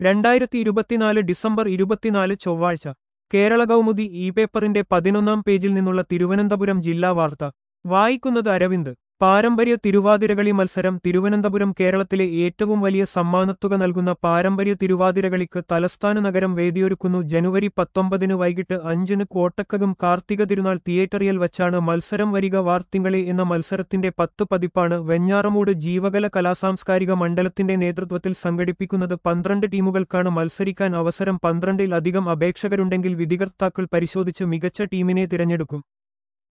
രണ്ടായിരത്തി ഇരുപത്തിനാല് ഡിസംബർ ഇരുപത്തിനാല് ചൊവ്വാഴ്ച കേരള കൗമുദി ഇ പേപ്പറിന്റെ പതിനൊന്നാം പേജിൽ നിന്നുള്ള തിരുവനന്തപുരം ജില്ലാ വാർത്ത വായിക്കുന്നത് അരവിന്ദ് പാരമ്പര്യ തിരുവാതിരകളി മത്സരം തിരുവനന്തപുരം കേരളത്തിലെ ഏറ്റവും വലിയ സമ്മാനത്തുക നൽകുന്ന പാരമ്പര്യ തിരുവാതിരകളിക്ക് തലസ്ഥാന നഗരം വേദിയൊരുക്കുന്നു ജനുവരി പത്തൊമ്പതിന് വൈകിട്ട് അഞ്ചിന് കോട്ടക്കകം കാർത്തിക തിരുനാൾ തിയേറ്ററിൽ വച്ചാണ് മത്സരം വരിക വാർത്തിങ്കളെ എന്ന മത്സരത്തിന്റെ പത്ത് പതിപ്പാണ് വെഞ്ഞാറമൂട് ജീവകല കലാസാംസ്കാരിക മണ്ഡലത്തിന്റെ നേതൃത്വത്തിൽ സംഘടിപ്പിക്കുന്നത് പന്ത്രണ്ട് ടീമുകൾക്കാണ് മത്സരിക്കാൻ അവസരം പന്ത്രണ്ടിൽ അധികം അപേക്ഷകരുണ്ടെങ്കിൽ വിധികർത്താക്കൾ പരിശോധിച്ച് മികച്ച ടീമിനെ തിരഞ്ഞെടുക്കും